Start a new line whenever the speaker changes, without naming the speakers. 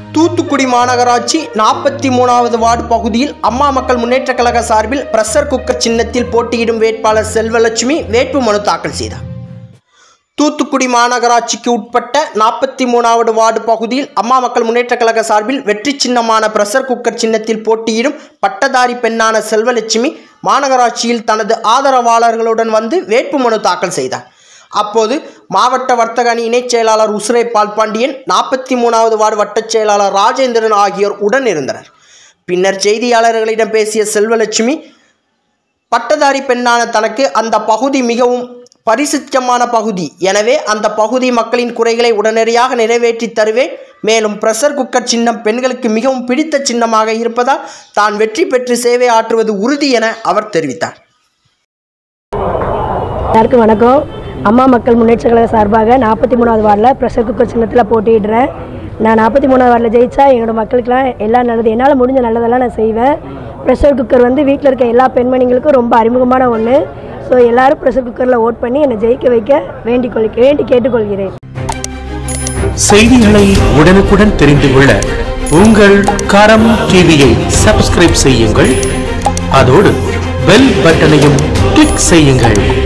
தூத்துக்குடி மாநகராட்சி நாற்பத்தி மூணாவது வார்டு பகுதியில் அம்மா மக்கள் முன்னேற்றக் கழக சார்பில் பிரஷர் குக்கர் சின்னத்தில் போட்டியிடும் வேட்பாளர் செல்வலட்சுமி வேட்புமனு தாக்கல் செய்தார் தூத்துக்குடி மாநகராட்சிக்கு உட்பட்ட நாற்பத்தி மூணாவது வார்டு பகுதியில் அம்மா மக்கள் முன்னேற்றக் கழக சார்பில் வெற்றி சின்னமான பிரஷர் குக்கர் சின்னத்தில் போட்டியிடும் பட்டதாரி பெண்ணான செல்வலட்சுமி மாநகராட்சியில் தனது ஆதரவாளர்களுடன் வந்து வேட்புமனு தாக்கல் செய்தார் அப்போது மாவட்ட வர்த்தக அணி இணைச் செயலாளர் உசுரை பால்பாண்டியன் நாற்பத்தி மூணாவது வார்டு வட்டச் செயலாளர் ராஜேந்திரன் ஆகியோர் உடன் இருந்தனர் பின்னர் செய்தியாளர்களிடம் பேசிய செல்வலட்சுமி பட்டதாரி பெண்ணான தனக்கு அந்த பகுதி மிகவும் பரிசுத்தமான பகுதி எனவே அந்த பகுதி மக்களின் குறைகளை உடனடியாக நிறைவேற்றி தருவேன் மேலும் பிரஷர் குக்கர் சின்னம் பெண்களுக்கு மிகவும் பிடித்த சின்னமாக இருப்பதால் தான் வெற்றி பெற்று சேவை ஆற்றுவது உறுதி என அவர் தெரிவித்தார்
எல்லாருக்கும் வணக்கம் அம்மா மக்கள் முன்னேற்ற கழக சார்பாக நாற்பத்தி மூணாவது வார்டில் ப்ரெஷர் குக்கர் சின்னத்தில் போட்டியிடுறேன் நான் நாற்பத்தி மூணாவது வார்டில் ஜெயிச்சா என்னோட மக்களுக்கெல்லாம் எல்லாம் நல்லது என்னால் முடிஞ்ச நல்லதெல்லாம் நான் செய்வேன் ப்ரெஷர் குக்கர் வந்து வீட்டில் இருக்க எல்லா பெண்மணிகளுக்கும் ரொம்ப அறிமுகமான ஒன்று ஸோ எல்லாரும் ப்ரெஷர் குக்கரில் ஓட் பண்ணி என்னை ஜெயிக்க வைக்க வேண்டிக் கொள் வேண்டி கேட்டுக்கொள்கிறேன்
செய்திகளை உடனுக்குடன் தெரிந்து கொள்ள உங்கள் கரம் டிவியை சப்ஸ்கிரைப் செய்யுங்கள் அதோடு பெல் பட்டனையும் கிளிக் செய்யுங்கள்